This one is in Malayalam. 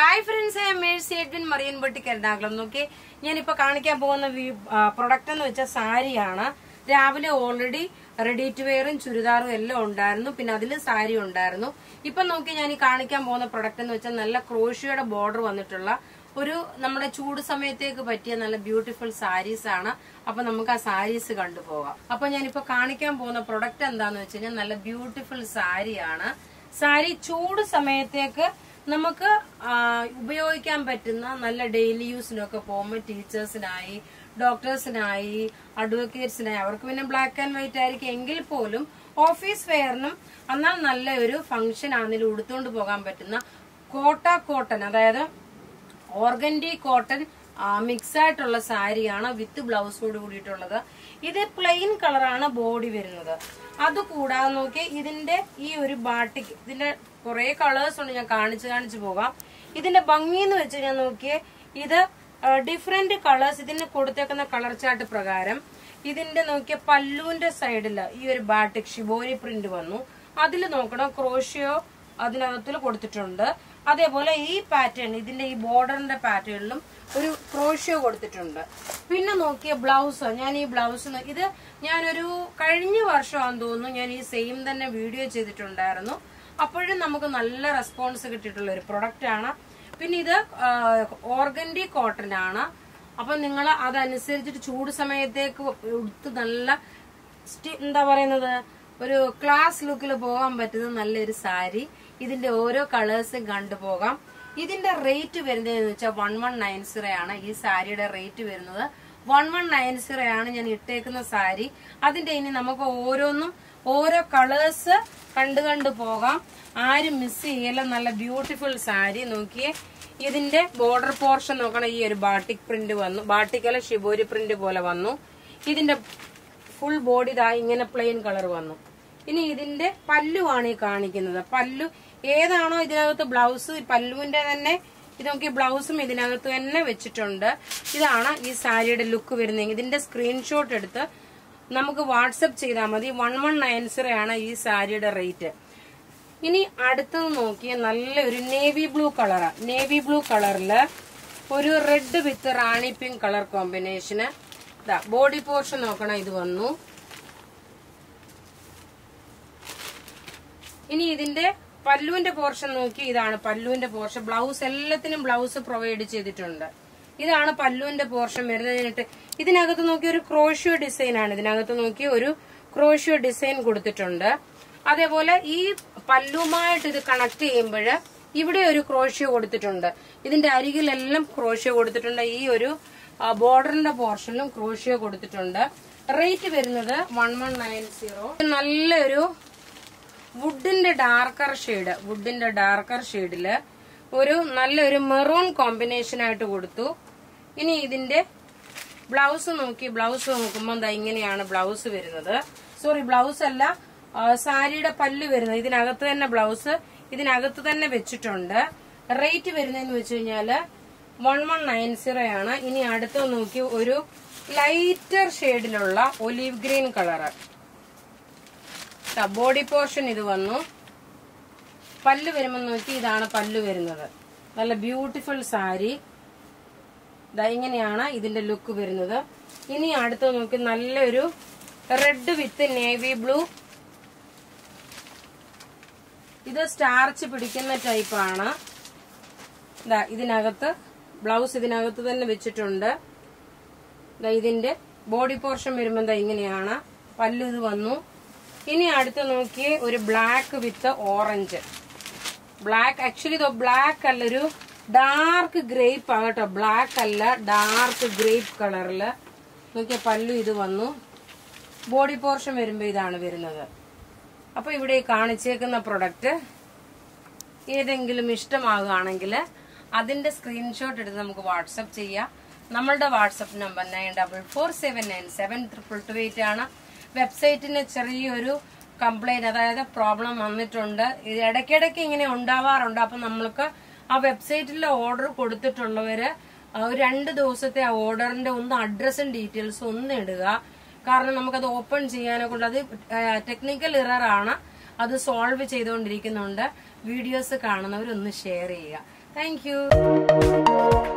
hi friends I Mercy Edwin Marian boutique Ernakulam നോക്കി ഞാനിപ്പോ കാണിക്കാൻ പോകുന്ന പ്രൊഡക്റ്റ് എന്ന് വെച്ചാൽ സാരിയാണ് രാവിലെ ഓൾറെഡി റെഡി ടു വെയറും ചുരിദാറും എല്ലാം ഉണ്ടായിരുന്നു പിന്നെ അതിൽ സാരി ഉണ്ടായിരുന്നു ഇപ്പൊ നോക്കി ഞാൻ ഈ കാണിക്കാൻ പോകുന്ന പ്രൊഡക്റ്റ് എന്ന് വെച്ചാൽ നല്ല ക്രോഷ്യയുടെ ബോർഡർ വന്നിട്ടുള്ള ഒരു നമ്മുടെ ചൂട് സമയത്തേക്ക് പറ്റിയ നല്ല ബ്യൂട്ടിഫുൾ സാരീസ് ആണ് അപ്പൊ നമുക്ക് ആ സാരീസ് കണ്ടുപോകാം അപ്പൊ ഞാനിപ്പോ കാണിക്കാൻ പോകുന്ന പ്രൊഡക്റ്റ് എന്താന്ന് വെച്ച് കഴിഞ്ഞാൽ നല്ല ബ്യൂട്ടിഫുൾ സാരിയാണ് സാരി ചൂട് സമയത്തേക്ക് നമുക്ക് ആ, ഉപയോഗിക്കാൻ പറ്റുന്ന നല്ല ഡെയിലി യൂസിനൊക്കെ പോകുമ്പോൾ ടീച്ചേഴ്സിനായി ഡോക്ടേഴ്സിനായി അഡ്വക്കേറ്റ്സിനായി അവർക്ക് പിന്നെ ബ്ലാക്ക് ആൻഡ് വൈറ്റ് ആയിരിക്കും എങ്കിൽ പോലും ഓഫീസ് വെയറിനും എന്നാൽ നല്ല ഒരു ഫംഗ്ഷൻ ആണെങ്കിലും ഉടുത്തുകൊണ്ട് പോകാൻ പറ്റുന്ന കോട്ട കോട്ടൺ അതായത് ഓർഗൻഡി കോട്ടൺ മിക്സ് ആയിട്ടുള്ള സാരിയാണ് വിത്ത് ബ്ലൗസോട് കൂടിയിട്ടുള്ളത് ഇത് പ്ലെയിൻ കളറാണ് ബോഡി വരുന്നത് അത് കൂടാതെ നോക്കി ഇതിന്റെ ഈ ഒരു ബാട്ടിക് ഇതിന്റെ കുറെ കളേഴ്സ് ഉണ്ട് ഞാൻ കാണിച്ച് കാണിച്ചു പോകാം ഇതിന്റെ ഭംഗി എന്ന് വെച്ച് ഞാൻ നോക്കിയേ ഇത് ഡിഫറെന്റ് കളേഴ്സ് ഇതിന് കൊടുത്തേക്കുന്ന കളർ ചാർട്ട് പ്രകാരം ഇതിന്റെ നോക്കിയ പല്ലുവിന്റെ സൈഡില് ഈ ഒരു ബാട്ടിക് ഷിബോരി പ്രിന്റ് വന്നു അതിൽ നോക്കണം ക്രോഷ്യോ അതിനകത്തിൽ കൊടുത്തിട്ടുണ്ട് അതേപോലെ ഈ പാറ്റേൺ ഇതിന്റെ ഈ ബോർഡറിന്റെ പാറ്റേണിലും ഒരു ക്രോഷ്യോ കൊടുത്തിട്ടുണ്ട് പിന്നെ നോക്കിയ ബ്ലൗസ് ഞാൻ ഈ ബ്ലൗസ് ഇത് ഞാനൊരു കഴിഞ്ഞ വർഷമാണെന്ന് തോന്നുന്നു ഞാൻ ഈ സെയിം തന്നെ വീഡിയോ ചെയ്തിട്ടുണ്ടായിരുന്നു അപ്പോഴും നമുക്ക് നല്ല റെസ്പോൺസ് കിട്ടിയിട്ടുള്ള ഒരു പ്രൊഡക്റ്റ് ആണ് പിന്നെ ഇത് ഓർഗൻഡി കോട്ടൺ ആണ് അപ്പൊ നിങ്ങൾ അതനുസരിച്ചിട്ട് ചൂട് സമയത്തേക്ക് ഉടുത്ത് നല്ല സ്റ്റി- എന്താ പറയുന്നത് ഒരു ക്ലാസ് ലുക്കിൽ പോകാൻ പറ്റുന്ന നല്ലൊരു സാരി ഇതിന്റെ ഓരോ കളേഴ്സും കണ്ടുപോകാം ഇതിന്റെ റേറ്റ് വരുന്നത് എന്ന് വെച്ചാൽ വൺ വൺ നയൻ സീറോ ആണ് ഈ സാരിയുടെ റേറ്റ് വരുന്നത് വൺ വൺ നയൻ സീറോ ആണ് ഞാൻ ഇട്ടേക്കുന്ന സാരി അതിന്റെ ഇനി നമുക്ക് ഓരോന്നും ഓരോ കളേഴ്സ് കണ്ടു കണ്ടു പോകാം ആരും മിസ് ചെയ്യല നല്ല ബ്യൂട്ടിഫുൾ സാരി നോക്കിയേ ഇതിന്റെ ബോർഡർ പോർഷൻ നോക്കണം ഈ ഒരു ബാട്ടിക് പ്രിന്റ് വന്നു ബാട്ടിക് അല്ല ഷിബോരി പ്രിന്റ് പോലെ വന്നു ഇതിന്റെ ഫുൾ ബോഡി ഇതാ ഇങ്ങനെ പ്ലെയിൻ കളർ വന്നു ഇനി ഇതിന്റെ പല്ലുവാണ് ഈ കാണിക്കുന്നത് പല്ലു ഏതാണോ ഇതിനകത്ത് ബ്ലൗസ് പല്ലുവിന്റെ തന്നെ ഇത് നോക്കി ബ്ലൗസും ഇതിനകത്ത് തന്നെ വെച്ചിട്ടുണ്ട് ഇതാണ് ഈ സാരിയുടെ ലുക്ക് വരുന്നത് ഇതിന്റെ സ്ക്രീൻഷോട്ട് എടുത്ത് നമുക്ക് വാട്സപ്പ് ചെയ്താൽ മതി വൺ വൺ നയൻ സീറോ ആണ് ഈ സാരിയുടെ റേറ്റ് ഇനി അടുത്തത് നോക്കിയ നല്ലൊരു നേവി ബ്ലൂ കളറാ നേവി ബ്ലൂ കളറില് ഒരു red with rani pink colour combination ഇതാ ബോഡി പോർഷൻ നോക്കണം ഇത് വന്നു ഇനി ഇതിന്റെ പല്ലുവിന്റെ പോർഷൻ നോക്കി ഇതാണ് പല്ലുവിന്റെ പോർഷൻ ബ്ലൗസ് എല്ലാത്തിനും ബ്ലൗസ് പ്രൊവൈഡ് ചെയ്തിട്ടുണ്ട് ഇതാണ് പല്ലുവിന്റെ പോർഷൻ വരുന്നതിനിട്ട് ഇതിനകത്ത് നോക്കി ഒരു ക്രോഷ്യോ ഡിസൈൻ ആണ് ഇതിനകത്ത് നോക്കി ഒരു ക്രോഷ്യോ ഡിസൈൻ കൊടുത്തിട്ടുണ്ട് അതേപോലെ ഈ പല്ലുമായിട്ട് ഇത് കണക്ട് ചെയ്യുമ്പോൾ ഇവിടെ ഒരു ക്രോഷ്യോ കൊടുത്തിട്ടുണ്ട് ഇതിന്റെ അരികിലെല്ലാം ക്രോഷ്യോ കൊടുത്തിട്ടുണ്ട് ഈ ഒരു ബോർഡറിന്റെ പോർഷനിലും ക്രോഷ്യോ കൊടുത്തിട്ടുണ്ട് റേറ്റ് വരുന്നത് വൺ വൺ നയൻ സീറോ നല്ലൊരു വുഡിന്റെ ഡാർക്കർ ഷെയ്ഡ് വുഡിന്റെ ഡാർക്കർ ഷെയ്ഡില് ഒരു നല്ലൊരു മെറൂൺ കോമ്പിനേഷൻ ആയിട്ട് കൊടുത്തു ഇനി ഇതിന്റെ ബ്ലൗസ് നോക്കി ബ്ലൗസ് നോക്കുമ്പോൾ ദാ ഇങ്ങനെയാണ് ബ്ലൗസ് വരുന്നത് സോറി ബ്ലൗസ് അല്ല ആ, സാരിയുടെ പല്ല് വരുന്നത് ഇതിനകത്ത് തന്നെ ബ്ലൗസ് ഇതിനകത്ത് തന്നെ വെച്ചിട്ടുണ്ട് റേറ്റ് വരുന്നതെന്ന് വെച്ച് കഴിഞ്ഞാല് വൺ വൺ നയൻ സീറോ ആണ് ഇനി അടുത്ത് നോക്കി ഒരു ലൈറ്റർ ഷെയ്ഡിലുള്ള olive green colour body portion ഇത് വന്നു പല്ല് വരുമ്പോൾ നോക്കി ഇതാണ് പല്ല് വരുന്നത് നല്ല ബ്യൂട്ടിഫുൾ സാരി ദാ ഇങ്ങനെയാണ് ഇതിന്റെ ലുക്ക് വരുന്നത് ഇനി അടുത്ത് നോക്കി നല്ലൊരു റെഡ് വിത്ത് നേവി ബ്ലൂ ഇത് സ്റ്റാർച്ച് പിടിക്കുന്ന ടൈപ്പാണ് ദാ ഇതിനകത്ത് ബ്ലൗസ് ഇതിനകത്ത് തന്നെ വെച്ചിട്ടുണ്ട് ദാ ഇതിന്റെ ബോഡി പോർഷൻ വരുമ്പോൾ ദാ ഇങ്ങനെയാണ് പല്ല് ഇത് വന്നു ഇനി അടുത്ത് നോക്കിയേ ഒരു black with orange black actually ഇത് ബ്ലാക്ക് അല്ല ഒരു ഡാർക്ക് ഗ്രേപ്പ് ആകട്ടോ ബ്ലാക്ക് അല്ല ഡാർക്ക് ഗ്രേപ്പ് കളറില് നോക്കിയ പല്ലു ഇത് വന്നു ബോഡി പോർഷൻ വരുമ്പോൾ ഇതാണ് വരുന്നത് അപ്പൊ ഇവിടെ ഈ കാണിച്ചേക്കുന്ന പ്രൊഡക്റ്റ് ഏതെങ്കിലും ഇഷ്ടമാകുകയാണെങ്കിൽ അതിന്റെ സ്ക്രീൻഷോട്ട് എടുത്ത് നമുക്ക് വാട്സപ്പ് ചെയ്യാം നമ്മളുടെ WhatsApp number nine double four seven nine seven triple two eight ആണ് വെബ്സൈറ്റിന് ചെറിയൊരു കംപ്ലൈന്റ് അതായത് പ്രോബ്ലം വന്നിട്ടുണ്ട് ഇത് ഇടയ്ക്കിടയ്ക്ക് ഇങ്ങനെ ഉണ്ടാവാറുണ്ട് അപ്പൊ നമ്മൾക്ക് ആ വെബ്സൈറ്റിലെ ഓർഡർ കൊടുത്തിട്ടുള്ളവര് ആ ഒരു രണ്ട് ദിവസത്തെ ആ ഓർഡറിന്റെ ഒന്ന് അഡ്രസ്സും ഡീറ്റെയിൽസും ഒന്ന് ഇടുക കാരണം നമുക്കത് ഓപ്പൺ ചെയ്യാനെ കൊണ്ട് അത് ടെക്നിക്കൽ ഇറർ ആണ് അത് സോൾവ് ചെയ്തുകൊണ്ടിരിക്കുന്നുണ്ട് വീഡിയോസ് കാണുന്നവരൊന്ന് ഷെയർ ചെയ്യുക താങ്ക് യു